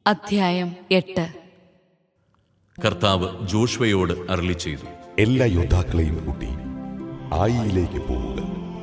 അധ്യായം എട്ട് കർത്താവ് ജോഷ്വയോട് അരളി ചെയ്തു എല്ലാ യോദ്ധാക്കളെയും കൂട്ടി ആയിയിലേക്ക് പോവുക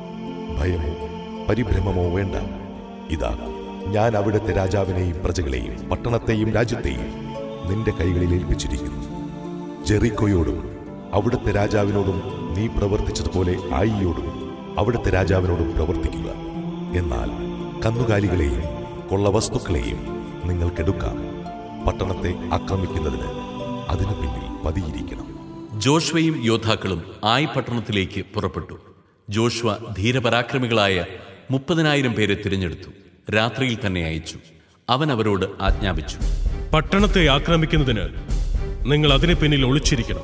ഭയമോ പരിഭ്രമമോ വേണ്ട ഇതാ ഞാൻ അവിടുത്തെ രാജാവിനെയും പ്രജകളെയും പട്ടണത്തെയും രാജ്യത്തെയും നിന്റെ കൈകളിൽ ഏൽപ്പിച്ചിരിക്കുന്നു ജെറിക്കോയോടും അവിടുത്തെ രാജാവിനോടും നീ പ്രവർത്തിച്ചതുപോലെ ആയിയോടും അവിടുത്തെ രാജാവിനോടും പ്രവർത്തിക്കുക എന്നാൽ കന്നുകാലികളെയും കൊള്ളവസ്തുക്കളെയും നിങ്ങൾക്കെടുക്കാം പട്ടണത്തെ ആക്രമിക്കുന്നതിന് അതിനു പിന്നിൽ പതിയിരിക്കണം ജോഷ്വയും യോദ്ധാക്കളും ആയി പട്ടണത്തിലേക്ക് പുറപ്പെട്ടു ജോഷ്വ ധീരപരാക്രമികളായ മുപ്പതിനായിരം പേരെ തിരഞ്ഞെടുത്തു രാത്രിയിൽ തന്നെ അയച്ചു അവൻ അവരോട് ആജ്ഞാപിച്ചു പട്ടണത്തെ ആക്രമിക്കുന്നതിന് നിങ്ങൾ അതിന് പിന്നിൽ ഒളിച്ചിരിക്കണം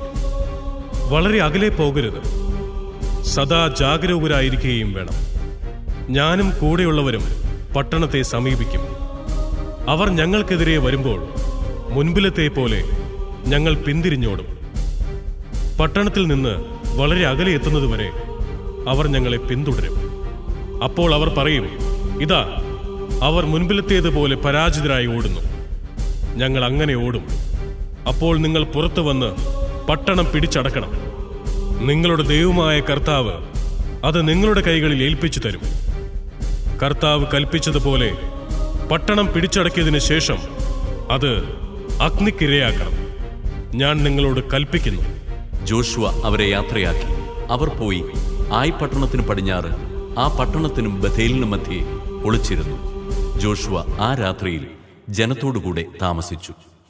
വളരെ അകലെ പോകരുത് സദാ ജാഗരൂകരായിരിക്കുകയും വേണം ഞാനും കൂടെയുള്ളവരും പട്ടണത്തെ സമീപിക്കും അവർ ഞങ്ങൾക്കെതിരെ വരുമ്പോൾ മുൻപിലത്തെ പോലെ ഞങ്ങൾ പിന്തിരിഞ്ഞോടും പട്ടണത്തിൽ നിന്ന് വളരെ അകലെ എത്തുന്നതുവരെ അവർ ഞങ്ങളെ പിന്തുടരും അപ്പോൾ അവർ പറയും ഇതാ അവർ മുൻപിലത്തേതുപോലെ പരാജിതരായി ഓടുന്നു ഞങ്ങൾ അങ്ങനെ ഓടും അപ്പോൾ നിങ്ങൾ പുറത്തു വന്ന് പട്ടണം പിടിച്ചടക്കണം നിങ്ങളുടെ ദൈവമായ കർത്താവ് അത് നിങ്ങളുടെ കൈകളിൽ ഏൽപ്പിച്ചു തരും കർത്താവ് കൽപ്പിച്ചതുപോലെ പട്ടണം പിടിച്ചടക്കിയതിനു ശേഷം അത് അഗ്നിക്കിരയാക്കണം ഞാൻ നിങ്ങളോട് കൽപ്പിക്കുന്നു ജോഷ്വ അവരെ യാത്രയാക്കി അവർ പോയി ആയി പട്ടണത്തിന് പടിഞ്ഞാറ് ആ പട്ടണത്തിനും ബഥേലിനും മധ്യേ ഒളിച്ചിരുന്നു ജോഷ്വ ആ രാത്രിയിൽ ജനത്തോടുകൂടെ താമസിച്ചു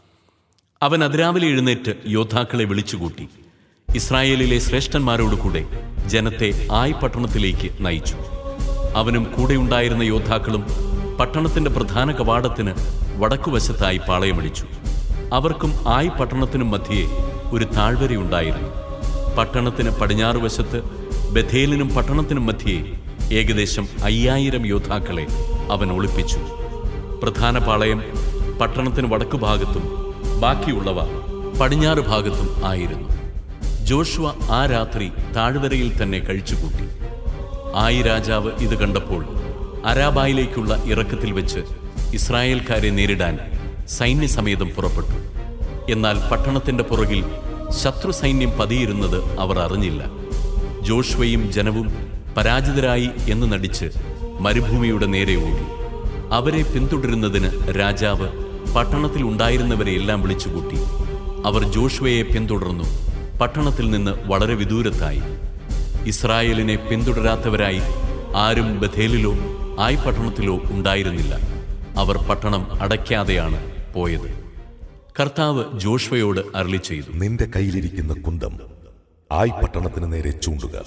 അവൻ അതിരാവിലെ എഴുന്നേറ്റ് യോദ്ധാക്കളെ വിളിച്ചുകൂട്ടി ഇസ്രായേലിലെ ശ്രേഷ്ഠന്മാരോടുകൂടെ ജനത്തെ ആയി പട്ടണത്തിലേക്ക് നയിച്ചു അവനും കൂടെയുണ്ടായിരുന്ന യോദ്ധാക്കളും പട്ടണത്തിന്റെ പ്രധാന കവാടത്തിന് വടക്കുവശത്തായി പാളയമടിച്ചു അവർക്കും ആയി പട്ടണത്തിനും മധ്യേ ഒരു താഴ്വരയുണ്ടായിരുന്നു പട്ടണത്തിന് പടിഞ്ഞാറ് വശത്ത് ബഥേലിനും പട്ടണത്തിനും മധ്യേ ഏകദേശം അയ്യായിരം യോദ്ധാക്കളെ അവൻ ഒളിപ്പിച്ചു പ്രധാന പാളയം പട്ടണത്തിന് വടക്കുഭാഗത്തും ബാക്കിയുള്ളവ പടിഞ്ഞാറ് ഭാഗത്തും ആയിരുന്നു ജോഷുവ ആ രാത്രി താഴ്വരയിൽ തന്നെ കഴിച്ചുകൂട്ടി ആയി രാജാവ് ഇത് കണ്ടപ്പോൾ അരാബായിലേക്കുള്ള ഇറക്കത്തിൽ വെച്ച് ഇസ്രായേൽക്കാരെ നേരിടാൻ സൈന്യസമേതം പുറപ്പെട്ടു എന്നാൽ പട്ടണത്തിന്റെ പുറകിൽ ശത്രു സൈന്യം പതിയിരുന്നത് അവർ അറിഞ്ഞില്ല ജോഷ്വയും ജനവും പരാജിതരായി എന്ന് നടിച്ച് മരുഭൂമിയുടെ നേരെ ഓടി അവരെ പിന്തുടരുന്നതിന് രാജാവ് പട്ടണത്തിൽ ഉണ്ടായിരുന്നവരെയെല്ലാം വിളിച്ചുകൂട്ടി അവർ ജോഷ്വയെ പിന്തുടർന്നു പട്ടണത്തിൽ നിന്ന് വളരെ വിദൂരത്തായി ഇസ്രായേലിനെ പിന്തുടരാത്തവരായി ആരും ബഥേലിലോ ആയി പട്ടണത്തിലോ ഉണ്ടായിരുന്നില്ല അവർ പട്ടണം അടയ്ക്കാതെയാണ് പോയത് കർത്താവ് ജോഷ്വയോട് അരളി ചെയ്തു നിന്റെ കയ്യിലിരിക്കുന്ന കുന്തം ആയി പട്ടണത്തിന് നേരെ ചൂണ്ടുക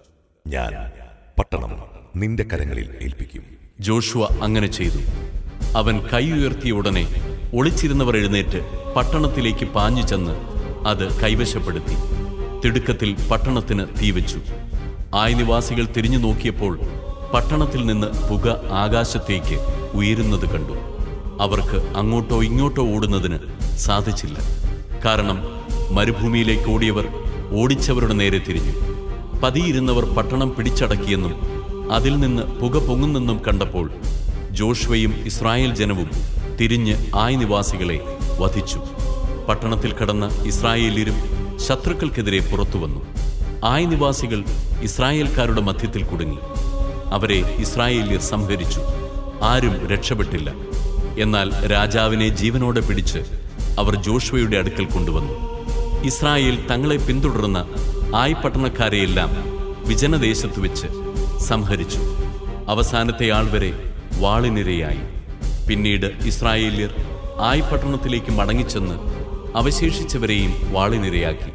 ഞാൻ പട്ടണം നിന്റെ കരങ്ങളിൽ ഏൽപ്പിക്കും ജോഷുവ അങ്ങനെ ചെയ്തു അവൻ കൈ ഉയർത്തിയ ഉടനെ ഒളിച്ചിരുന്നവർ എഴുന്നേറ്റ് പട്ടണത്തിലേക്ക് പാഞ്ഞു ചെന്ന് അത് കൈവശപ്പെടുത്തി തിടുക്കത്തിൽ പട്ടണത്തിന് തീവച്ചു ആയനിവാസികൾ തിരിഞ്ഞു നോക്കിയപ്പോൾ പട്ടണത്തിൽ നിന്ന് പുക ആകാശത്തേക്ക് ഉയരുന്നത് കണ്ടു അവർക്ക് അങ്ങോട്ടോ ഇങ്ങോട്ടോ ഓടുന്നതിന് സാധിച്ചില്ല കാരണം മരുഭൂമിയിലേക്ക് ഓടിയവർ ഓടിച്ചവരുടെ നേരെ തിരിഞ്ഞു പതിയിരുന്നവർ പട്ടണം പിടിച്ചടക്കിയെന്നും അതിൽ നിന്ന് പുക പൊങ്ങുന്നെന്നും കണ്ടപ്പോൾ ജോഷ്വയും ഇസ്രായേൽ ജനവും തിരിഞ്ഞ് ആയ് നിവാസികളെ വധിച്ചു പട്ടണത്തിൽ കടന്ന ഇസ്രായേല്യരും ശത്രുക്കൾക്കെതിരെ പുറത്തു വന്നു ആയ് നിവാസികൾ ഇസ്രായേൽക്കാരുടെ മധ്യത്തിൽ കുടുങ്ങി അവരെ ഇസ്രായേല്യർ സംഹരിച്ചു ആരും രക്ഷപ്പെട്ടില്ല എന്നാൽ രാജാവിനെ ജീവനോടെ പിടിച്ച് അവർ ജോഷ്വയുടെ അടുക്കൽ കൊണ്ടുവന്നു ഇസ്രായേൽ തങ്ങളെ പിന്തുടർന്ന ആയ് പട്ടണക്കാരെയെല്ലാം വിജനദേശത്ത് വെച്ച് സംഹരിച്ചു അവസാനത്തെ ആൾ വരെ വാളിനിരയായി പിന്നീട് ഇസ്രായേല്യർ ആയ് പട്ടണത്തിലേക്ക് മടങ്ങിച്ചെന്ന് അവശേഷിച്ചവരെയും വാളിനിരയാക്കി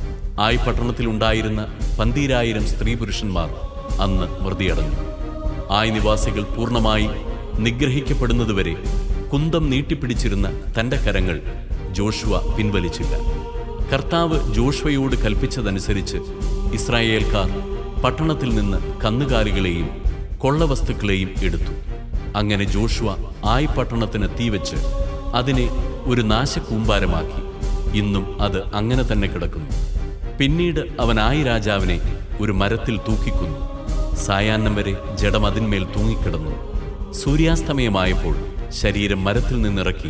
ആയ് പട്ടണത്തിലുണ്ടായിരുന്ന പന്തീരായിരം സ്ത്രീ പുരുഷന്മാർ അന്ന് മൃതിയടഞ്ഞു ആയ് നിവാസികൾ പൂർണ്ണമായി നിഗ്രഹിക്കപ്പെടുന്നതുവരെ കുന്തം നീട്ടിപ്പിടിച്ചിരുന്ന തന്റെ കരങ്ങൾ ജോഷുവ പിൻവലിച്ചില്ല കർത്താവ് ജോഷ്വയോട് കൽപ്പിച്ചതനുസരിച്ച് ഇസ്രായേൽക്കാർ പട്ടണത്തിൽ നിന്ന് കന്നുകാലികളെയും കൊള്ളവസ്തുക്കളെയും എടുത്തു അങ്ങനെ ജോഷുവ ആയ് പട്ടണത്തിന് തീവച്ച് അതിനെ ഒരു നാശകൂമ്പാരമാക്കി ഇന്നും അത് അങ്ങനെ തന്നെ കിടക്കുന്നു പിന്നീട് അവൻ ആയി രാജാവിനെ ഒരു മരത്തിൽ തൂക്കിക്കൊന്നു സായാഹ്നം വരെ ജഡം അതിന്മേൽ തൂങ്ങിക്കിടന്നു സൂര്യാസ്തമയമായപ്പോൾ ശരീരം മരത്തിൽ നിന്നിറക്കി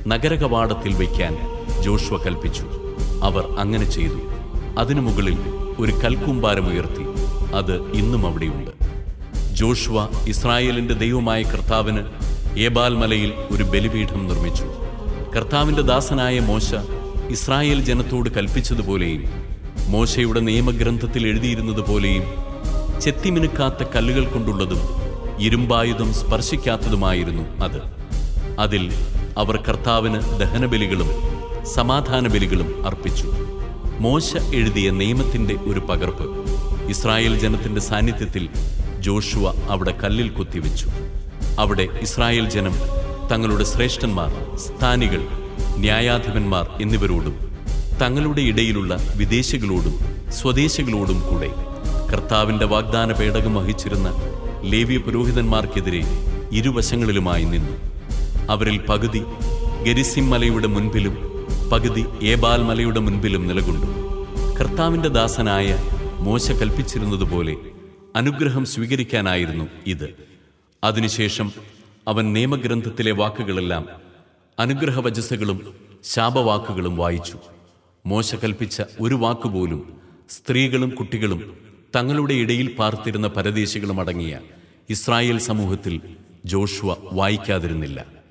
നഗരകവാടത്തിൽ വയ്ക്കാൻ ജോഷുവ കൽപ്പിച്ചു അവർ അങ്ങനെ ചെയ്തു അതിനു മുകളിൽ ഒരു കൽക്കൂമ്പാരമുയർത്തി അത് ഇന്നും അവിടെയുണ്ട് ജോഷുവ ഇസ്രായേലിന്റെ ദൈവമായ കർത്താവിന് ഏബാൽ മലയിൽ ഒരു ബലിപീഠം നിർമ്മിച്ചു കർത്താവിന്റെ ദാസനായ മോശ ഇസ്രായേൽ ജനത്തോട് കൽപ്പിച്ചതുപോലെയും മോശയുടെ നിയമഗ്രന്ഥത്തിൽ എഴുതിയിരുന്നതുപോലെയും ചെത്തിമിനുക്കാത്ത കല്ലുകൾ കൊണ്ടുള്ളതും ഇരുമ്പായുധം സ്പർശിക്കാത്തതുമായിരുന്നു അത് അതിൽ അവർ കർത്താവിന് ദഹനബലികളും സമാധാന ബലികളും അർപ്പിച്ചു മോശ എഴുതിയ നിയമത്തിന്റെ ഒരു പകർപ്പ് ഇസ്രായേൽ ജനത്തിന്റെ സാന്നിധ്യത്തിൽ ജോഷുവ അവിടെ കല്ലിൽ കുത്തിവെച്ചു അവിടെ ഇസ്രായേൽ ജനം തങ്ങളുടെ ശ്രേഷ്ഠന്മാർ സ്ഥാനികൾ ന്യായാധിപന്മാർ എന്നിവരോടും തങ്ങളുടെ ഇടയിലുള്ള വിദേശികളോടും സ്വദേശികളോടും കൂടെ കർത്താവിന്റെ വാഗ്ദാന പേടകം വഹിച്ചിരുന്ന ലേവ്യ പുരോഹിതന്മാർക്കെതിരെ ഇരുവശങ്ങളിലുമായി നിന്നു അവരിൽ പകുതി ഗരിസിം മലയുടെ മുൻപിലും പകുതി ഏബാൽ മലയുടെ മുൻപിലും നിലകൊണ്ടു കർത്താവിന്റെ ദാസനായ മോശ കൽപ്പിച്ചിരുന്നതുപോലെ അനുഗ്രഹം സ്വീകരിക്കാനായിരുന്നു ഇത് അതിനുശേഷം അവൻ നിയമഗ്രന്ഥത്തിലെ വാക്കുകളെല്ലാം അനുഗ്രഹവചസ്സുകളും ശാപവാക്കുകളും വായിച്ചു മോശ കൽപ്പിച്ച ഒരു വാക്കുപോലും സ്ത്രീകളും കുട്ടികളും തങ്ങളുടെ ഇടയിൽ പാർത്തിരുന്ന പരദേശികളും അടങ്ങിയ ഇസ്രായേൽ സമൂഹത്തിൽ ജോഷുവ വായിക്കാതിരുന്നില്ല